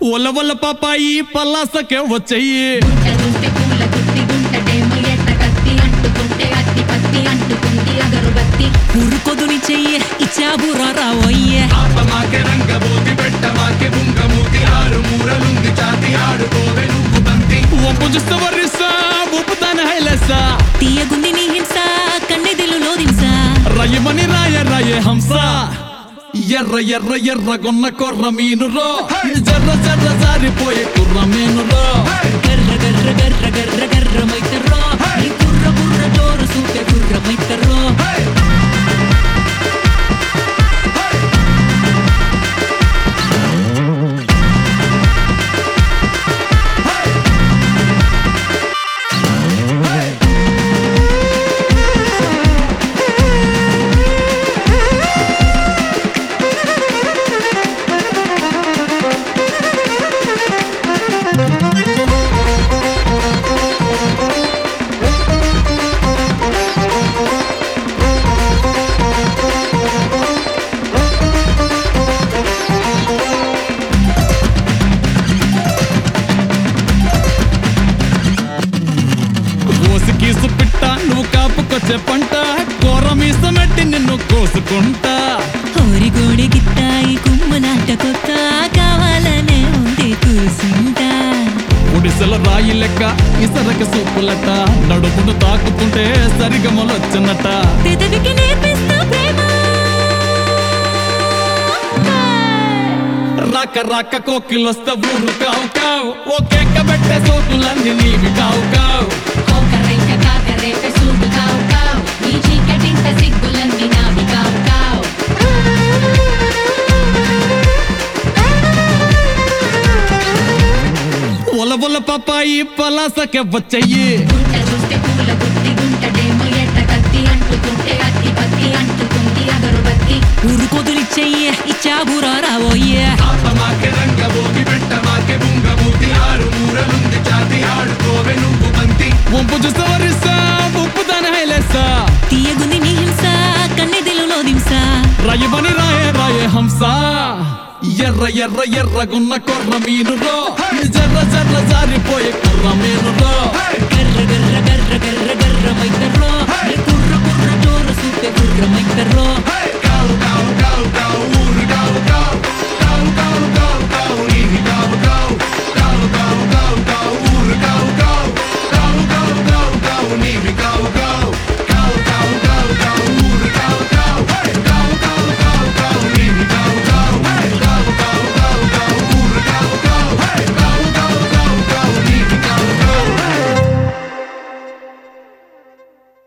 ఒల వల్ల పాపాయి పల్లాసకే వచ్చయ్యి గుంట చూస్తే పూల గుత్తి గుంటటేమో ఎట్ట కత్తి అంటుకుంటే అత్తి పత్తి అంటుకుంది అగరుబత్తి ఉరుకొదుని చెయ్యి ఇచ్చాబు రావయ్యే ఆపమాకే రంగబోతి పెట్టమాకే బుంగమూతి ఆరు మూరలుంది చాతి ఆడుకోవే నువ్వు బంతి ఒప్పు చూస్తే వర్రిస్తా ఉప్పుతానే హైలెస్సా తీయగుంది నీ హింస కన్నెదిలు లోదింస రయ్యమని రాయ రాయే హంస ఎర్ర ఎర్ర ఎర్రగొన్న కొర్ర మీనురో జర్ర జర్ర జారిపోయే కుర్ర మీనురో గర్ర గర్ర గర్ర గర్ర గర్ర మైతర్రో నీ కుర్ర కుర్ర జోరు సూపే కుర్ర మైతర్రో కోసి కీసు పిట్ట నువ్వు కాపుకొచ్చే పంట కూర మీసమెట్టి నిన్ను కోసుకుంటా హోరి గోడి గిత్తాయి కుమ్మ నాట కొత్త కావాలనే ఉంది కూసుంటా ఒడిసెల రాయి లెక్క ఇసరక సూపులట నడుమును తాకుతుంటే సరిగమలొచ్చనట పెదవికి నేర్పిస్తా ప్రేమ రాక రాక కోకిలొస్తే ఊరు కావు కావు ఓ కేక పెట్టే సోకులన్నీ నీవి కావు కావు కోకరైక కాకరేక సూడు కావు కావు ఈ చీకటింత సిగ్గులన్నీ నావి కావు కావు ఒల ఒల పాపాయి పలాసకే వచ్చయ్యి గుంట చూస్తే పూల గుత్తి గుంటటేమో ఎట్ట కత్తి అంటుకుంటే అత్తి పత్తి అంటుకుంది అగరుబత్తి ఉరుకొదుని చెయ్యి ఇచ్చాబు రావయ్యే ఆపమాకే రంగబోతి పెట్టమాకే బుంగమూతి ఆరు మూరలుంది చాతి ఆడుకోవే నువ్వు బంతి వంపు చూస్తే వరిస్తా ఉప్పు దాని హైలేస్తా తీయగుంది నీ హింస కన్నెదిలు లోదింస రయ్యమని రాయే రాయే హంస ఎర్ర ఎర్ర ఎర్రగున్న కొర్ర మీనురో జర్ర జర్ర జారిపోయే కుర్ర మీనురో గర్ర గర్ర గర్ర గర్ర గర్ర మైతర్రో నీ కుర్ర కుర్ర జోరు సూపే కుర్ర మైతర్రో హే